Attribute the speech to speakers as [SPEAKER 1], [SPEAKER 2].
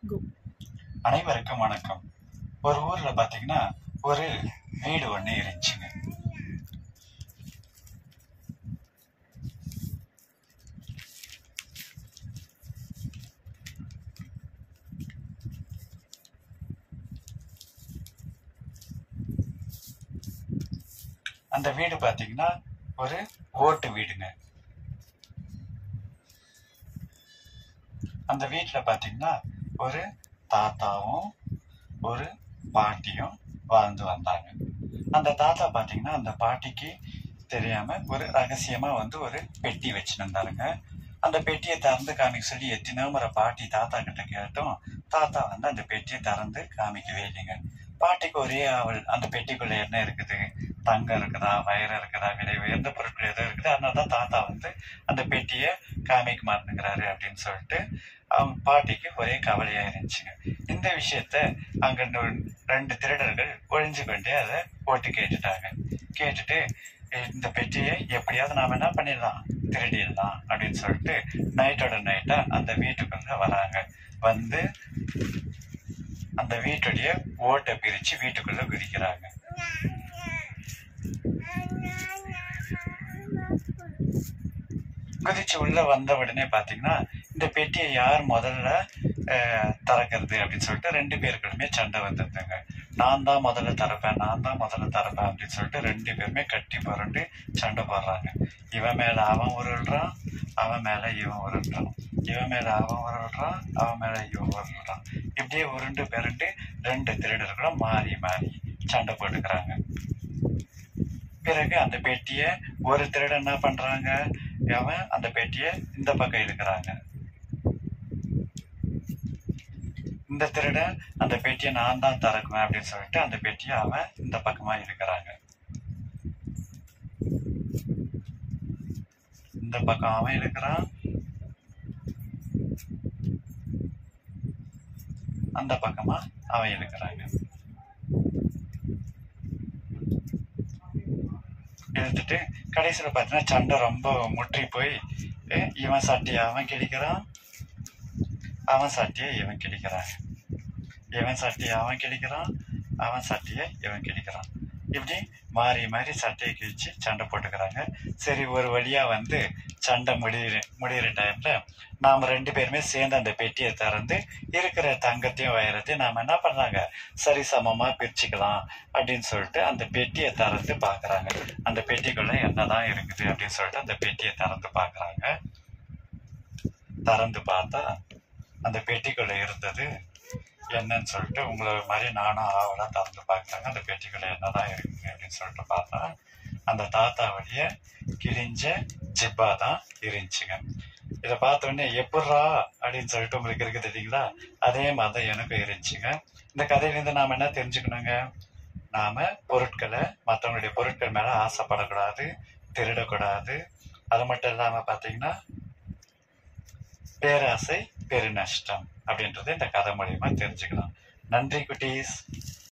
[SPEAKER 1] கோ
[SPEAKER 2] அனைவருக்கும் வணக்கம் ஒரு ஊர்ல பாத்தீங்கன்னா ஒரு வீடு ஒண்ணு இருந்துச்சுங்க அந்த வீடு பாத்தீங்கன்னா ஒரு ஓட்டு வீடுங்க அந்த வீட்டுல பாத்தீங்கன்னா ஒரு தாத்தாவும் ஒரு பாட்டியும் வாழ்ந்து வந்தாங்க அந்த தாத்தா பாத்தீங்கன்னா அந்த பாட்டிக்கு தெரியாம ஒரு ரகசியமா வந்து ஒரு பெட்டி வச்சுருந்தாருங்க அந்த பெட்டியை திறந்து காமிக்க சொல்லி எத்தனையோ முறை பாட்டி தாத்தா கிட்ட கேட்டும் தாத்தா வந்து அந்த பெட்டியை திறந்து காமிக்கவே இல்லைங்க பாட்டிக்கு ஒரே அவள் அந்த பெட்டிக்குள்ள என்ன இருக்குது தங்கம் இருக்குதா வைரம் இருக்குதா விலை உயர்ந்த பொருட்கள் எதோ இருக்குது அதனால தான் தாத்தா வந்து அந்த பெட்டியை காமிக்க மாட்டேங்கிறாரு அப்படின்னு சொல்லிட்டு அவங்க பாட்டிக்கு ஒரே கவலையா இருந்துச்சுங்க இந்த விஷயத்த அங்க நு- ரெண்டு திருடர்கள் ஒழிஞ்சு கொண்டே அதை போட்டு கேட்டுட்டாங்க கேட்டுட்டு இந்த பெட்டியை எப்படியாவது நாம என்ன பண்ணிடலாம் திருடிடலாம் அப்படின்னு சொல்லிட்டு நைட்டோட நைட்டா அந்த வீட்டுக்குள்ள வராங்க வந்து அந்த வீட்டுடைய ஓட்டை பிரிச்சு வீட்டுக்குள்ள குதிக்கிறாங்க குதிச்சு உள்ள வந்த உடனே பாத்தீங்கன்னா இந்த பெட்டியை யார் முதல்ல அஹ், திறக்கிறது அப்படின்னு சொல்லிட்டு ரெண்டு பேருக்குமே சண்டை வந்துருந்தாங்க நான் தான் முதல்ல திறப்பேன் நான் தான் முதல்ல திறப்பேன் அப்படின்னு சொல்லிட்டு ரெண்டு பேருமே கட்டி புரண்டு சண்டை போடுறாங்க இவன் மேல அவன் உருள்றான் அவன் மேல இவன் உருள்றான் இவன் மேல அவன் உருள்றான் அவன் மேல இவன் உருள்றான் இப்படியே உருண்டு பெருண்டு ரெண்டு திருடர்களும் மாறி மாறி சண்டை போட்டுக்கிறாங்க பிறகு அந்த பெட்டியை ஒரு திருடன் என்ன பண்றாங்க அவன் அந்த பெட்டியை இந்த பக்கம் இழுக்கிறாங்க இந்த திருடன் அந்த பெட்டியை நான் தான் திறக்குவேன் அப்படின்னு சொல்லிட்டு அந்த பெட்டியை அவன் இந்த பக்கமா இழுக்கிறாங்க இந்த பக்கம் அவன் இழுக்கிறான் அந்த பக்கமா அவன் இழுக்கிறாங்க இழுத்துட்டு கடைசியில் பார்த்தீங்கன்னா சண்டை ரொம்ப முற்றி போய் அஹ், இவன் சட்டையை அவன் கிழிக்கிறான் அவன் சட்டையை இவன் கிழிக்கிறான் இவன் சட்டையை அவன் கிழிக்கிறான் அவன் சட்டையை இவன் கிழிக்கிறான் இப்படி மாறி மாறி சட்டையை கிழிச்சு சண்டை போட்டுக்கிறாங்க சரி ஒரு வழியா வந்து சண்டை முடியிற முடியிற டைம்ல நாம ரெண்டு பேருமே சேர்ந்து அந்த பெட்டியை திறந்து இருக்கிற தங்கத்தையும் வைரத்தையும் நாம என்ன பண்றாங்க சரி சமமா பிரிச்சுக்கலாம் அப்படின்னு சொல்லிட்டு அந்த பெட்டியை திறந்து பாக்குறாங்க அந்த பெட்டிக்குள்ள என்னதான் இருக்குது அப்படின்னு சொல்லிட்டு அந்த பெட்டியை திறந்து பாக்குறாங்க திறந்து பார்த்தா அந்த பெட்டிக்குள்ள இருந்தது என்னன்னு சொல்லிட்டு உங்களை மாதிரி நானும் ஆவலா திறந்து பார்க்குறாங்க அந்த பெட்டிக்குள்ள என்னதான் இருக்குது அப்படின்னு சொல்லிட்டு பார்த்தா அந்த தாத்தாவுடைய கிழிஞ்ச ஜிப்பா தான் இருந்துச்சுங்க இதை பார்த்த உடனே எப்பட்றா அப்படின்னு சொல்லிட்டு உங்களுக்கு இருக்குது இல்லைங்களா அதே மாதிரி தான் எனக்கும் இருந்துச்சுங்க இந்த கதையிலேருந்து நாம என்ன தெரிஞ்சுக்கணுங்க நாம பொருட்களை மற்றவங்களுடைய பொருட்கள் மேல ஆசைப்படக்கூடாது திருடக்கூடாது அது மட்டும் இல்லாம பாத்தீங்கன்னா பேராசை பெருநஷ்டம் அப்படின்றத இந்த கதை மூலியமா தெரிஞ்சுக்கலாம் நன்றி குட்டீஸ்